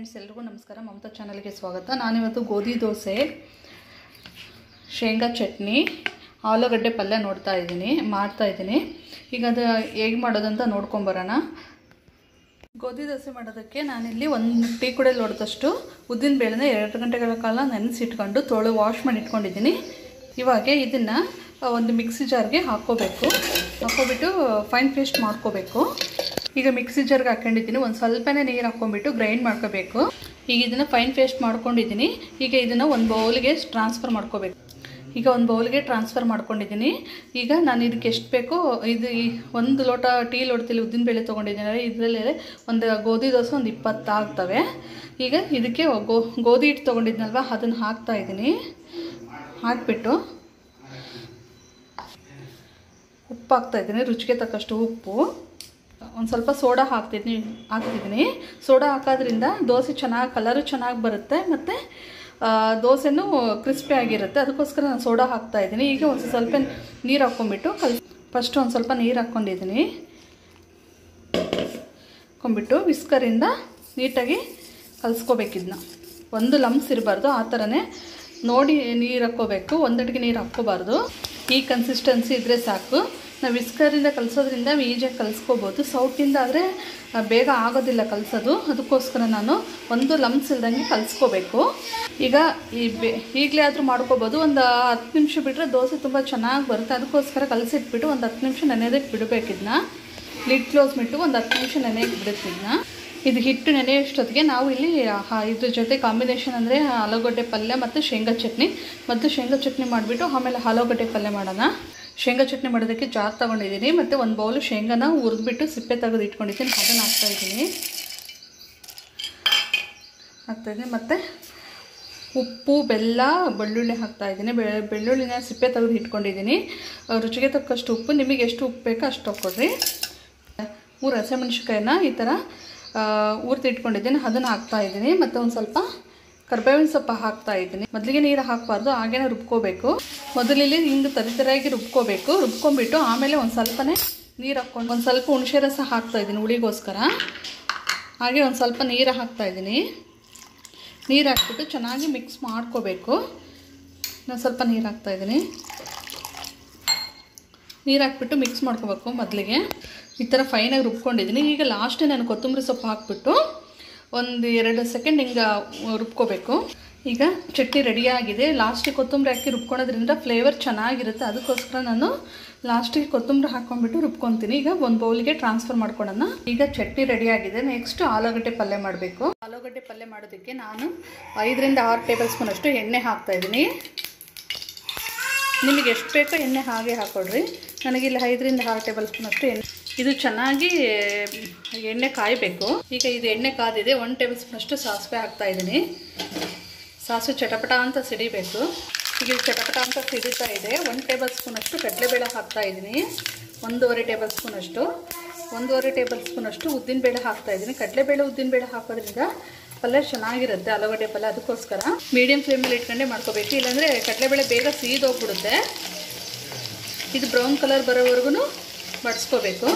friends ಎಲ್ರಿಗೂ ನಮಸ್ಕಾರ ಮಮತಾ ಚಾನಲ್ಗೆ ಸ್ವಾಗತ ನಾನಿವತ್ತು ಗೋಧಿ ದೋಸೆ ಶೇಂಗಾ ಚಟ್ನಿ ಆಲೂಗಡ್ಡೆ ಪಲ್ಯ ನೋಡ್ತಾ ಇದ್ದೀನಿ ಮಾಡ್ತಾ ಇದ್ದೀನಿ ಈಗ ಅದು ಹೇಗೆ ಮಾಡೋದಂತ ನೋಡ್ಕೊಂಬರೋಣ ಗೋಧಿ ದೋಸೆ ಮಾಡೋದಕ್ಕೆ ನಾನಿಲ್ಲಿ ಒಂದು ಟೀ ಕುಡಿಯಲ್ಲಿ ಹೊಡೆದಷ್ಟು ಉದ್ದಿನ ಬೇಳೆನ ಎರಡು ಗಂಟೆಗಳ ಕಾಲ ನೆನೆಸಿಟ್ಕೊಂಡು ತೊಳೆ ವಾಶ್ ಮಾಡಿ ಇಟ್ಕೊಂಡಿದ್ದೀನಿ ಇವಾಗ ಇದನ್ನು ಒಂದು ಮಿಕ್ಸಿ ಜಾರ್ಗೆ ಹಾಕ್ಕೋಬೇಕು ಹಾಕ್ಕೊಬಿಟ್ಟು ಫೈನ್ ಪೇಸ್ಟ್ ಮಾಡ್ಕೋಬೇಕು ಈಗ ಮಿಕ್ಸಿ ಜಾರ್ಗೆ ಹಾಕ್ಕೊಂಡಿದ್ದೀನಿ ಒಂದು ಸ್ವಲ್ಪನೇ ನೀರು ಹಾಕ್ಕೊಂಬಿಟ್ಟು ಗ್ರೈಂಡ್ ಮಾಡ್ಕೋಬೇಕು ಈಗ ಇದನ್ನು ಫೈನ್ ಪೇಸ್ಟ್ ಮಾಡ್ಕೊಂಡಿದ್ದೀನಿ ಈಗ ಇದನ್ನು ಒಂದು ಬೌಲ್ಗೆ ಟ್ರಾನ್ಸ್ಫರ್ ಮಾಡ್ಕೋಬೇಕು ಈಗ ಒಂದು ಬೌಲ್ಗೆ ಟ್ರಾನ್ಸ್ಫರ್ ಮಾಡ್ಕೊಂಡಿದ್ದೀನಿ ಈಗ ನಾನು ಇದಕ್ಕೆ ಎಷ್ಟು ಬೇಕೋ ಇದು ಈ ಒಂದು ಲೋಟ ಟೀ ಲೋಟದಲ್ಲಿ ಉದ್ದಿನ ಬೇಳೆ ತೊಗೊಂಡಿದ್ದೀನಿ ಇದರಲ್ಲಿ ಒಂದು ಗೋಧಿ ದೋಸೆ ಒಂದು ಇಪ್ಪತ್ತು ಆಗ್ತವೆ ಈಗ ಇದಕ್ಕೆ ಗೋ ಗೋಧಿ ಹಿಟ್ಟು ತೊಗೊಂಡಿದ್ನಲ್ವ ಅದನ್ನು ಹಾಕ್ತಾ ಇದ್ದೀನಿ ಹಾಕ್ಬಿಟ್ಟು ಉಪ್ಪು ಹಾಕ್ತಾ ಇದ್ದೀನಿ ರುಚಿಗೆ ತಕ್ಕಷ್ಟು ಉಪ್ಪು ಒಂದು ಸ್ವಲ್ಪ ಸೋಡಾ ಹಾಕ್ತಿದ್ದೀನಿ ಹಾಕ್ತಿದ್ದೀನಿ ಸೋಡಾ ಹಾಕೋದ್ರಿಂದ ದೋಸೆ ಚೆನ್ನಾಗಿ ಕಲರು ಚೆನ್ನಾಗಿ ಬರುತ್ತೆ ಮತ್ತು ದೋಸೆನೂ ಕ್ರಿಸ್ಪಿ ಆಗಿರುತ್ತೆ ಅದಕ್ಕೋಸ್ಕರ ನಾನು ಸೋಡಾ ಹಾಕ್ತಾ ಇದ್ದೀನಿ ಈಗ ಒಂದು ಸ್ವಲ್ಪ ನೀರು ಹಾಕ್ಕೊಂಬಿಟ್ಟು ಕಲ್ ಫಸ್ಟ್ ಒಂದು ಸ್ವಲ್ಪ ನೀರು ಹಾಕ್ಕೊಂಡಿದ್ದೀನಿ ಹಾಕ್ಕೊಂಬಿಟ್ಟು ವಿಸ್ಕರಿಂದ ನೀಟಾಗಿ ಕಲಿಸ್ಕೋಬೇಕಿದ್ನ ಒಂದು ಲಮ್ಸ್ ಇರಬಾರ್ದು ಆ ಥರನೇ ನೋಡಿ ನೀರು ಹಾಕ್ಕೋಬೇಕು ಒಂದಡಿಗೆ ನೀರು ಹಾಕ್ಕೋಬಾರ್ದು ಈ ಕನ್ಸಿಸ್ಟೆನ್ಸಿ ಇದ್ದರೆ ಸಾಕು ನಾವು ವಿಸ್ಕರಿಂದ ಕಲಿಸೋದ್ರಿಂದ ಈಜಿಯಾಗಿ ಕಲಿಸ್ಕೋಬೋದು ಸೌಟಿಂದ ಆದರೆ ಬೇಗ ಆಗೋದಿಲ್ಲ ಕಲಿಸೋದು ಅದಕ್ಕೋಸ್ಕರ ನಾನು ಒಂದು ಲಮ್ಸ್ ಇಲ್ದಂಗೆ ಕಲಿಸ್ಕೋಬೇಕು ಈಗ ಈ ಬೇ ಈಗಲೇ ಆದರೂ ಮಾಡ್ಕೋಬೋದು ಒಂದು ಹತ್ತು ನಿಮಿಷ ಬಿಟ್ಟರೆ ದೋಸೆ ತುಂಬ ಚೆನ್ನಾಗಿ ಬರುತ್ತೆ ಅದಕ್ಕೋಸ್ಕರ ಕಲಸಿಟ್ಬಿಟ್ಟು ಒಂದು ಹತ್ತು ನಿಮಿಷ ನೆನೆಯೋದಕ್ಕೆ ಬಿಡಬೇಕಿದ್ನ ಲಿಡ್ ಕ್ಲೋಸ್ ಬಿಟ್ಟು ಒಂದು ಹತ್ತು ನಿಮಿಷ ನೆನೆಯಕ್ಕೆ ಬಿಡುತ್ತಿದ್ನ ಇದು ಹಿಟ್ಟು ನೆನೆಯೋಷ್ಟೊತ್ತಿಗೆ ನಾವು ಇಲ್ಲಿ ಹ- ಇದ್ರ ಜೊತೆ ಕಾಂಬಿನೇಷನ್ ಅಂದರೆ ಆಲೂಗಡ್ಡೆ ಪಲ್ಯ ಮತ್ತು ಶೇಂಗಾ ಚಟ್ನಿ ಮತ್ತು ಶೇಂಗಾ ಚಟ್ನಿ ಮಾಡಿಬಿಟ್ಟು ಆಮೇಲೆ ಆಲೂಗಡ್ಡೆ ಪಲ್ಯ ಮಾಡೋಣ ಶೇಂಗಾ ಚಟ್ನಿ ಮಾಡೋದಕ್ಕೆ ಜಾರ್ ತೊಗೊಂಡಿದ್ದೀನಿ ಮತ್ತು ಒಂದು ಬೌಲು ಶೇಂಗಾನ ಹುರಿದ್ಬಿಟ್ಟು ಸಿಪ್ಪೆ ತೆಗೆದು ಇಟ್ಕೊಂಡಿದ್ದೀನಿ ಅದನ್ನು ಹಾಕ್ತಾಯಿದ್ದೀನಿ ಹಾಕ್ತಾಯಿದ್ದೀನಿ ಮತ್ತು ಉಪ್ಪು ಬೆಲ್ಲ ಬೆಳ್ಳುಳ್ಳಿ ಹಾಕ್ತಾಯಿದ್ದೀನಿ ಬೆ ಬೆಳ್ಳುಳ್ಳಿನ ಸಿಪ್ಪೆ ತೆಗೆದು ಇಟ್ಕೊಂಡಿದ್ದೀನಿ ರುಚಿಗೆ ತಕ್ಕಷ್ಟು ಉಪ್ಪು ನಿಮಗೆ ಎಷ್ಟು ಉಪ್ಪು ಬೇಕೋ ಅಷ್ಟು ಹಾಕ್ಕೊಡ್ರಿ ಮೂರು ಹಸಿಮೆಣ್ಸಿಕಾಯಿನ ಈ ಥರ ಊರ್ತಿ ಇಟ್ಕೊಂಡಿದ್ದೀನಿ ಅದನ್ನು ಹಾಕ್ತಾ ಇದ್ದೀನಿ ಮತ್ತು ಒಂದು ಸ್ವಲ್ಪ ಕರ್ಬೇವಿನ ಸೊಪ್ಪು ಹಾಕ್ತಾ ಇದ್ದೀನಿ ಮೊದಲಿಗೆ ನೀರು ಹಾಕಬಾರ್ದು ಹಾಗೇನೆ ರುಬ್ಕೋಬೇಕು ಮೊದಲಿಲ್ಲಿ ಹಿಂಗೆ ತರಿತರಾಗಿ ರುಬ್ಕೋಬೇಕು ರುಬ್ಕೊಂಬಿಟ್ಟು ಆಮೇಲೆ ಒಂದು ಸ್ವಲ್ಪನೇ ನೀರು ಹಾಕ್ಕೊಂಡು ಒಂದು ಸ್ವಲ್ಪ ಹುಣಸೆ ರಸ ಹಾಕ್ತಾ ಇದ್ದೀನಿ ಹುಳಿಗೋಸ್ಕರ ಹಾಗೆ ಒಂದು ಸ್ವಲ್ಪ ನೀರು ಹಾಕ್ತಾ ಇದ್ದೀನಿ ನೀರು ಹಾಕ್ಬಿಟ್ಟು ಚೆನ್ನಾಗಿ ಮಿಕ್ಸ್ ಮಾಡ್ಕೋಬೇಕು ನಾನು ಸ್ವಲ್ಪ ನೀರು ಹಾಕ್ತಾ ಇದ್ದೀನಿ ನೀರು ಹಾಕ್ಬಿಟ್ಟು ಮಿಕ್ಸ್ ಮಾಡ್ಕೋಬೇಕು ಮೊದಲಿಗೆ ಈ ಥರ ಫೈನಾಗಿ ರುಬ್ಕೊಂಡಿದ್ದೀನಿ ಈಗ ಲಾಸ್ಟ್ ನಾನು ಕೊತ್ತಂಬರಿ ಸೊಪ್ಪು ಹಾಕ್ಬಿಟ್ಟು ಒಂದು ಎರಡು ಸೆಕೆಂಡ್ ಹಿಂಗೆ ರುಬ್ಕೋಬೇಕು ಈಗ ಚಟ್ನಿ ರೆಡಿಯಾಗಿದೆ ಲಾಸ್ಟಿಗೆ ಕೊತ್ತಂಬರಿ ಹಾಕಿ ರುಬ್ಕೊಳೋದ್ರಿಂದ ಫ್ಲೇವರ್ ಚೆನ್ನಾಗಿರುತ್ತೆ ಅದಕ್ಕೋಸ್ಕರ ನಾನು ಲಾಸ್ಟಿಗೆ ಕೊತ್ತಂಬರಿ ಹಾಕ್ಕೊಂಡ್ಬಿಟ್ಟು ರುಬ್ಕೊತೀನಿ ಈಗ ಒಂದು ಬೌಲಿಗೆ ಟ್ರಾನ್ಸ್ಫರ್ ಮಾಡ್ಕೊಳೋಣ ಈಗ ಚಟ್ನಿ ರೆಡಿಯಾಗಿದೆ ನೆಕ್ಸ್ಟ್ ಆಲೂಗಡ್ಡೆ ಪಲ್ಯ ಮಾಡಬೇಕು ಆಲೂಗಡ್ಡೆ ಪಲ್ಯ ಮಾಡೋದಕ್ಕೆ ನಾನು ಐದರಿಂದ ಆರು ಟೇಬಲ್ ಸ್ಪೂನ್ ಅಷ್ಟು ಎಣ್ಣೆ ಹಾಕ್ತಾಯಿದ್ದೀನಿ ನಿಮಗೆ ಎಷ್ಟು ಬೇಕೋ ಎಣ್ಣೆ ಹಾಗೆ ಹಾಕ್ಕೊಡ್ರಿ ನನಗಿಲ್ಲಿ ಐದರಿಂದ ಆರು ಟೇಬಲ್ ಸ್ಪೂನ್ ಅಷ್ಟು ಎಣ್ಣೆ ಇದು ಚೆನ್ನಾಗಿ ಎಣ್ಣೆ ಕಾಯಬೇಕು ಈಗ ಇದು ಎಣ್ಣೆ ಕಾದಿದೆ ಒನ್ ಟೇಬಲ್ ಸ್ಪೂನ್ ಅಷ್ಟು ಸಾಸಿವೆ ಹಾಕ್ತಾ ಇದ್ದೀನಿ ಸಾಸಿವೆ ಚಟಪಟ ಅಂತ ಸಿಡಿಬೇಕು ಈಗ ಇದು ಚಟಪಟ ಅಂತ ಸಿಡಿತಾ ಇದೆ ಒನ್ ಟೇಬಲ್ ಸ್ಪೂನ್ ಅಷ್ಟು ಕಡಲೆಬೇಳೆ ಹಾಕ್ತಾ ಇದ್ದೀನಿ ಒಂದೂವರೆ ಟೇಬಲ್ ಸ್ಪೂನ್ ಅಷ್ಟು ಒಂದೂವರೆ ಟೇಬಲ್ ಸ್ಪೂನ್ ಅಷ್ಟು ಉದ್ದಿನಬೇಳೆ ಹಾಕ್ತಾ ಇದ್ದೀನಿ ಕಡಲೆಬೇಳೆ ಉದ್ದಿನಬೇಳೆ ಹಾಕೋದ್ರಿಂದ ಪಲ್ಯ ಚೆನ್ನಾಗಿರುತ್ತೆ ಆಲೂಗಡ್ಡೆ ಪಲ್ಯ ಅದಕ್ಕೋಸ್ಕರ ಮೀಡಿಯಮ್ ಫ್ಲೇಮಲ್ಲಿ ಇಟ್ಕೊಂಡೆ ಮಾಡ್ಕೋಬೇಕು ಇಲ್ಲಾಂದರೆ ಕಡಲೆಬೇಳೆ ಬೇಗ ಸೀದೋಗ್ಬಿಡುತ್ತೆ ಇದು ಬ್ರೌನ್ ಕಲರ್ ಬರೋವರೆಗೂ ಬಡಿಸ್ಕೋಬೇಕು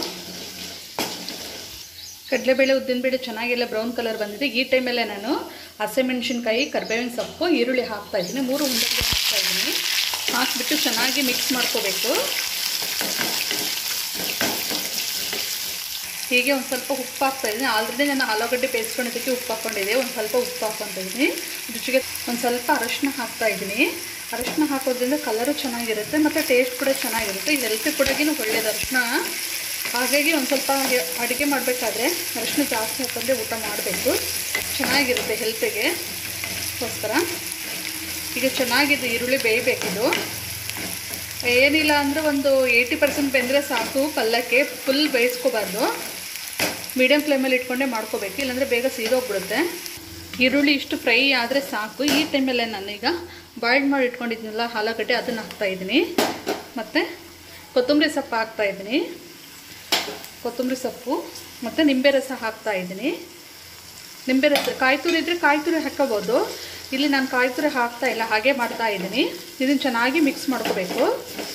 ಕಡಲೆಬೇಳೆ ಉದ್ದಿನಬೇಳೆ ಚೆನ್ನಾಗೆಲ್ಲ ಬ್ರೌನ್ ಕಲರ್ ಬಂದಿದೆ ಈ ಟೈಮಲ್ಲೇ ನಾನು ಹಸಿಮೆಣಸಿನ್ಕಾಯಿ ಕರ್ಬೇವಿನ ಸೊಪ್ಪು ಈರುಳ್ಳಿ ಹಾಕ್ತಾ ಇದ್ದೀನಿ ಮೂರು ಉಂಡೆಗೆ ಹಾಕ್ತಾ ಇದ್ದೀನಿ ಹಾಕ್ಬಿಟ್ಟು ಚೆನ್ನಾಗಿ ಮಿಕ್ಸ್ ಮಾಡ್ಕೋಬೇಕು ಹೀಗೆ ಒಂದು ಸ್ವಲ್ಪ ಉಪ್ಪು ಹಾಕ್ತಾ ಇದ್ದೀನಿ ಆಲ್ರೆಡಿ ನಾನು ಆಲೂಗಡ್ಡೆ ಬೇಯಿಸ್ಕೊಂಡಿದ್ದಕ್ಕೆ ಉಪ್ಪು ಹಾಕ್ಕೊಂಡಿದ್ದೆ ಒಂದು ಸ್ವಲ್ಪ ಉಪ್ಪು ಹಾಕ್ಕೊತಾ ಇದ್ದೀನಿ ರುಚಿಗೆ ಒಂದು ಸ್ವಲ್ಪ ಅರಶಿನ ಹಾಕ್ತಾ ಇದ್ದೀನಿ ಅರಶಿನ ಹಾಕೋದ್ರಿಂದ ಕಲರು ಚೆನ್ನಾಗಿರುತ್ತೆ ಮತ್ತು ಟೇಸ್ಟ್ ಕೂಡ ಚೆನ್ನಾಗಿರುತ್ತೆ ಇದು ಹೆಲ್ತ್ ಕೂಡಗಿನೂ ಒಳ್ಳೆಯದು ಅರಶಿನ ಹಾಗಾಗಿ ಒಂದು ಸ್ವಲ್ಪ ಅಡುಗೆ ಮಾಡಬೇಕಾದ್ರೆ ಅರಶಿನ ಜಾಸ್ತಿ ಹಾಕೊಂಡ್ರೆ ಊಟ ಮಾಡಬೇಕು ಚೆನ್ನಾಗಿರುತ್ತೆ ಹೆಲ್ತಿಗೆ ಗೋಸ್ಕರ ಈಗ ಚೆನ್ನಾಗಿದೆ ಈರುಳ್ಳಿ ಬೇಯಬೇಕಿದು ಏನಿಲ್ಲ ಅಂದರೆ ಒಂದು ಏಯ್ಟಿ ಪರ್ಸೆಂಟ್ ಬೆಂದರೆ ಸಾಕು ಪಲ್ಯಕ್ಕೆ ಫುಲ್ ಬೇಯಿಸ್ಕೋಬಾರ್ದು ಮೀಡಿಯಮ್ ಫ್ಲೇಮಲ್ಲಿ ಇಟ್ಕೊಂಡೇ ಮಾಡ್ಕೋಬೇಕು ಇಲ್ಲಾಂದರೆ ಬೇಗ ಸೀದೋಗ್ಬಿಡುತ್ತೆ ಈರುಳ್ಳಿ ಇಷ್ಟು ಫ್ರೈ ಆದರೆ ಸಾಕು ಈ ಟೈಮಲ್ಲೇ ನಾನೀಗ ಬಾಯ್ಲ್ಡ್ ಮಾಡಿ ಇಟ್ಕೊಂಡಿದ್ನಲ್ಲ ಆಲೂಗಡ್ಡೆ ಅದನ್ನು ಹಾಕ್ತಾಯಿದ್ದೀನಿ ಮತ್ತು ಕೊತ್ತಂಬರಿ ಸೊಪ್ಪು ಹಾಕ್ತಾಯಿದ್ದೀನಿ ಕೊತ್ತಂಬರಿ ಸೊಪ್ಪು ಮತ್ತು ನಿಂಬೆ ರಸ ಹಾಕ್ತಾ ಇದ್ದೀನಿ ನಿಂಬೆ ರಸ ಕಾಯಿ ತುರಿ ಇದ್ದರೆ ಕಾಯಿ ತುರಿ ಹಾಕೋಬೋದು ಇಲ್ಲಿ ನಾನು ಕಾಯಿ ತುರಿ ಹಾಕ್ತಾ ಇಲ್ಲ ಹಾಗೆ ಮಾಡ್ತಾ ಇದ್ದೀನಿ ಇದನ್ನು ಚೆನ್ನಾಗಿ ಮಿಕ್ಸ್ ಮಾಡ್ಕೋಬೇಕು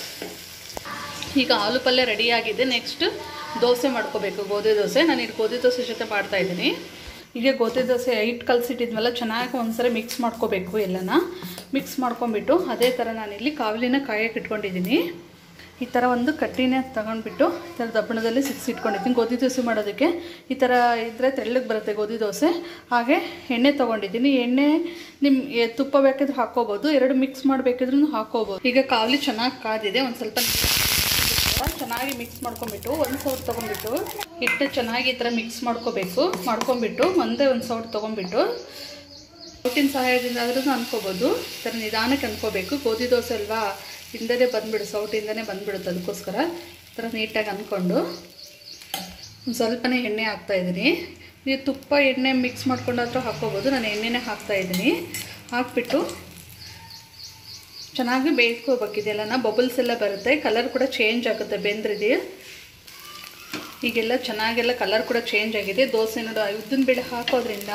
ಈಗ ಆಲೂ ಪಲ್ಯ ರೆಡಿಯಾಗಿದೆ ನೆಕ್ಸ್ಟ್ ದೋಸೆ ಮಾಡ್ಕೋಬೇಕು ಗೋಧಿ ದೋಸೆ ನಾನು ಇದು ಗೋಧಿ ದೋಸೆ ಜೊತೆ ಮಾಡ್ತಾ ಇದ್ದೀನಿ ಈಗ ಗೋಧಿ ದೋಸೆ ಹಿಟ್ಟು ಕಲಸಿಟ್ಟಿದ್ವಲ್ಲ ಚೆನ್ನಾಗಿ ಒಂದ್ಸರಿ ಮಿಕ್ಸ್ ಮಾಡ್ಕೋಬೇಕು ಎಲ್ಲನ ಮಿಕ್ಸ್ ಮಾಡ್ಕೊಂಬಿಟ್ಟು ಅದೇ ಥರ ನಾನಿಲ್ಲಿ ಕಾವಲಿನ ಕಾಯಕ್ಕೆ ಇಟ್ಕೊಂಡಿದ್ದೀನಿ ಈ ಥರ ಒಂದು ಕಟ್ಟಿನ ತಗೊಂಡ್ಬಿಟ್ಟು ಈ ಥರ ದಬ್ಬಣದಲ್ಲಿ ಸಿಕ್ಸ್ ಇಟ್ಕೊಂಡಿದ್ದೀನಿ ಗೋಧಿ ದೋಸೆ ಮಾಡೋದಕ್ಕೆ ಈ ಥರ ಇದ್ದರೆ ತೆಳ್ಳಗೆ ಬರುತ್ತೆ ಗೋಧಿ ದೋಸೆ ಹಾಗೆ ಎಣ್ಣೆ ತೊಗೊಂಡಿದ್ದೀನಿ ಎಣ್ಣೆ ನಿಮ್ಮ ಎ- ತುಪ್ಪ ಬೇಕಿದ್ರೆ ಹಾಕ್ಕೋಬೋದು ಎರಡು ಮಿಕ್ಸ್ ಮಾಡಬೇಕಿದ್ರೂ ಹಾಕ್ಕೋಬೋದು ಈಗ ಕಾವಲಿ ಚೆನ್ನಾಗಿ ಕಾದಿದೆ ಒಂದು ಸ್ವಲ್ಪ ನೀರು ಚೆನ್ನಾಗಿ ಮಿಕ್ಸ್ ಮಾಡ್ಕೊಂಬಿಟ್ಟು ಒಂದು ಸೌಟ್ ತೊಗೊಂಡ್ಬಿಟ್ಟು ಹಿಟ್ಟು ಚೆನ್ನಾಗಿ ಈ ಥರ ಮಿಕ್ಸ್ ಮಾಡ್ಕೋಬೇಕು ಮಾಡ್ಕೊಂಬಿಟ್ಟು ಒಂದೇ ಒಂದು ಸೌಟ್ ತೊಗೊಂಡ್ಬಿಟ್ಟು ಸೌಟಿನ ಸಹಾಯದಿಂದ ಆದ್ರೂ ಅನ್ಕೋಬೋದು ಈ ಥರ ನಿಧಾನಕ್ಕೆ ಅನ್ಕೋಬೇಕು ಗೋಧಿ ದೋಸೆ ಅಲ್ವಾ ಹಿಂದೆನೇ ಬಂದ್ಬಿಡು ಸೌಟಿಂದನೇ ಬಂದ್ಬಿಡುತ್ತೆ ಅದಕ್ಕೋಸ್ಕರ ಈ ಥರ ನೀಟಾಗಿ ಅಂದ್ಕೊಂಡು ಒಂದು ಸ್ವಲ್ಪನೇ ಎಣ್ಣೆ ಹಾಕ್ತಾ ಇದ್ದೀನಿ ನೀವು ತುಪ್ಪ ಎಣ್ಣೆ ಮಿಕ್ಸ್ ಮಾಡ್ಕೊಂಡಾದ್ರೂ ಹಾಕ್ಕೋಬೋದು ನಾನು ಎಣ್ಣೆನೇ ಹಾಕ್ತಾ ಇದ್ದೀನಿ ಹಾಕ್ಬಿಟ್ಟು ಚೆನ್ನಾಗಿ ಬೇಯಿಸ್ಕೋಬೇಕಿದೆಲ್ಲನ ಬಬಲ್ಸ್ ಎಲ್ಲ ಬರುತ್ತೆ ಕಲರ್ ಕೂಡ ಚೇಂಜ್ ಆಗುತ್ತೆ ಬೆಂದ್ರಿದೆ ಈಗೆಲ್ಲ ಚೆನ್ನಾಗೆಲ್ಲ ಕಲರ್ ಕೂಡ ಚೇಂಜ್ ಆಗಿದೆ ದೋಸೆ ನೋಡು ಉದ್ದಿನ ಬೇಳೆ ಹಾಕೋದ್ರಿಂದ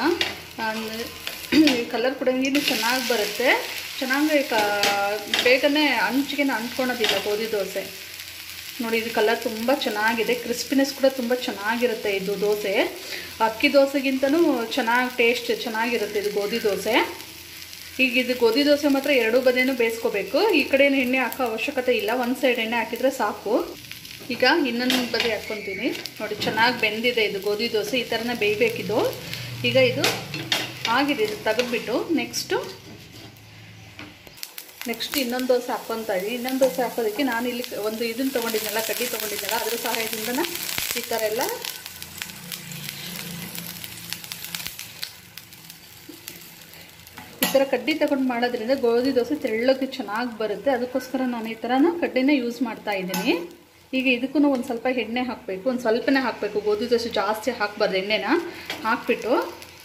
ಕಲರ್ ಕೂಡ ಇನ್ನೂ ಚೆನ್ನಾಗಿ ಬರುತ್ತೆ ಚೆನ್ನಾಗಿ ಕ ಬೇಗನೆ ಅಂಚಿಗೆ ಅಂಟ್ಕೊಳೋದಿಲ್ಲ ಗೋಧಿ ದೋಸೆ ನೋಡಿ ಇದು ಕಲರ್ ತುಂಬ ಚೆನ್ನಾಗಿದೆ ಕ್ರಿಸ್ಪಿನೆಸ್ ಕೂಡ ತುಂಬ ಚೆನ್ನಾಗಿರುತ್ತೆ ಇದು ದೋಸೆ ಅಕ್ಕಿ ದೋಸೆಗಿಂತನೂ ಚೆನ್ನಾಗಿ ಟೇಸ್ಟ್ ಚೆನ್ನಾಗಿರುತ್ತೆ ಇದು ಗೋಧಿ ದೋಸೆ ಈಗ ಇದು ಗೋಧಿ ದೋಸೆ ಮಾತ್ರ ಎರಡೂ ಬದಿನೂ ಬೇಯಿಸ್ಕೋಬೇಕು ಈ ಕಡೆ ಎಣ್ಣೆ ಹಾಕೋ ಅವಶ್ಯಕತೆ ಇಲ್ಲ ಒಂದು ಸೈಡ್ ಎಣ್ಣೆ ಹಾಕಿದರೆ ಸಾಕು ಈಗ ಇನ್ನೊಂದು ಬದಿ ಹಾಕ್ಕೊತೀನಿ ನೋಡಿ ಚೆನ್ನಾಗಿ ಬೆಂದಿದೆ ಇದು ಗೋಧಿ ದೋಸೆ ಈ ಥರನೇ ಬೇಯಬೇಕಿದು ಈಗ ಇದು ಆಗಿದೆ ಇದು ತೆಗೆದ್ಬಿಟ್ಟು ನೆಕ್ಸ್ಟು ನೆಕ್ಸ್ಟ್ ಇನ್ನೊಂದು ದೋಸೆ ಹಾಕ್ಕೊತಾ ಇದ್ದೀನಿ ಇನ್ನೊಂದು ದೋಸೆ ಹಾಕೋದಕ್ಕೆ ನಾನು ಇಲ್ಲಿ ಒಂದು ಇದನ್ನು ತೊಗೊಂಡಿದ್ನಲ್ಲ ಕಡ್ಡಿ ತೊಗೊಂಡಿದ್ನಲ್ಲ ಅದ್ರ ಸಹಾಯದಿಂದ ಈ ಥರ ಎಲ್ಲ ಈ ಥರ ಕಡ್ಡಿ ತಗೊಂಡು ಮಾಡೋದ್ರಿಂದ ಗೋಧಿ ದೋಸೆ ತೆಳ್ಳಗೆ ಚೆನ್ನಾಗಿ ಬರುತ್ತೆ ಅದಕ್ಕೋಸ್ಕರ ನಾನು ಈ ಥರನ ಕಡ್ಡಿನೇ ಯೂಸ್ ಮಾಡ್ತಾ ಇದ್ದೀನಿ ಈಗ ಇದಕ್ಕೂ ಒಂದು ಸ್ವಲ್ಪ ಎಣ್ಣೆ ಹಾಕಬೇಕು ಒಂದು ಸ್ವಲ್ಪನೇ ಹಾಕಬೇಕು ಗೋಧಿ ದೋಸೆ ಜಾಸ್ತಿ ಹಾಕ್ಬಾರ್ದು ಎಣ್ಣೆನ ಹಾಕ್ಬಿಟ್ಟು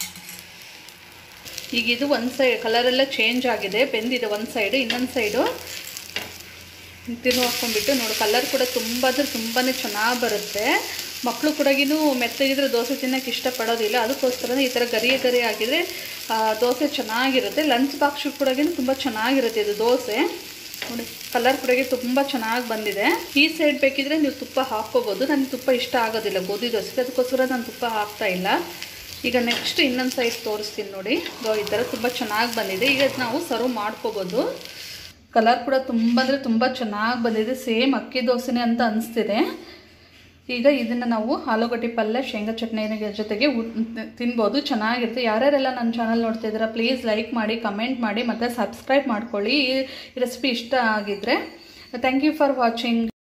ಈಗ ಇದು ಒಂದು ಸೈಡ್ ಕಲರೆಲ್ಲ ಚೇಂಜ್ ಆಗಿದೆ ಬೆಂದಿದೆ ಒಂದು ಸೈಡು ಇನ್ನೊಂದು ಸೈಡು ತಿನ್ನು ಹಾಕ್ಕೊಂಡ್ಬಿಟ್ಟು ನೋಡಿ ಕಲರ್ ಕೂಡ ತುಂಬ ಅಂದರೆ ತುಂಬಾ ಚೆನ್ನಾಗಿ ಬರುತ್ತೆ ಮಕ್ಕಳು ಕೂಡಗಿನೂ ಮೆತ್ತಗಿದ್ರೆ ದೋಸೆ ತಿನ್ನೋಕ್ಕೆ ಇಷ್ಟಪಡೋದಿಲ್ಲ ಅದಕ್ಕೋಸ್ಕರ ಈ ಥರ ಗರಿ ಗರಿ ಆಗಿದ್ರೆ ಆ, ದೋಸೆ ಚೆನ್ನಾಗಿರುತ್ತೆ ಲಂಚ್ ಬಾಕ್ಸ್ ಕೂಡಗಿನೂ ತುಂಬ ಚೆನ್ನಾಗಿರುತ್ತೆ ಇದು ದೋಸೆ ನೋಡಿ ಕಲರ್ ಕೂಡಗೆ ತುಂಬ ಚೆನ್ನಾಗಿ ಬಂದಿದೆ ಈ ಸೈಡ್ ಬೇಕಿದ್ರೆ ನೀವು ತುಪ್ಪ ಹಾಕ್ಕೋಬೋದು ನನಗೆ ತುಪ್ಪ ಇಷ್ಟ ಆಗೋದಿಲ್ಲ ಗೋಧಿ ದೋಸೆಗೆ ಅದಕ್ಕೋಸ್ಕರ ನಾನು ತುಪ್ಪ ಹಾಕ್ತಾ ಇಲ್ಲ ಈಗ ನೆಕ್ಸ್ಟ್ ಇನ್ನೊಂದು ಸೈಡ್ ತೋರಿಸ್ತೀನಿ ನೋಡಿ ಗೋ ಈ ಥರ ತುಂಬ ಚೆನ್ನಾಗಿ ಬಂದಿದೆ ಈಗ ಇದ್ ನಾವು ಸರ್ವ್ ಮಾಡ್ಕೋಬೋದು ಕಲರ್ ಕೂಡ ತುಂಬ ಅಂದರೆ ತುಂಬ ಚೆನ್ನಾಗಿ ಬಂದಿದೆ ಸೇಮ್ ಅಕ್ಕಿ ದೋಸೆನೇ ಅಂತ ಅನಿಸ್ತಿದೆ ಈಗ ಇದನ್ನು ನಾವು ಆಲೂಗಡ್ಡೆ ಪಲ್ಯ ಶೇಂಗಾ ಚಟ್ನಿ ಜೊತೆಗೆ ಊಟ ತಿನ್ಬೋದು ಚೆನ್ನಾಗಿರುತ್ತೆ ಯಾರ್ಯಾರೆಲ್ಲ ನನ್ನ ಚಾನಲ್ ನೋಡ್ತಾ ಇದ್ದೀರಾ ಪ್ಲೀಸ್ ಲೈಕ್ ಮಾಡಿ ಕಮೆಂಟ್ ಮಾಡಿ ಮತ್ತು ಸಬ್ಸ್ಕ್ರೈಬ್ ಮಾಡ್ಕೊಳ್ಳಿ ಈ ರೆಸಿಪಿ ಇಷ್ಟ ಆಗಿದ್ದರೆ ಥ್ಯಾಂಕ್ ಯು ಫಾರ್ ವಾಚಿಂಗ್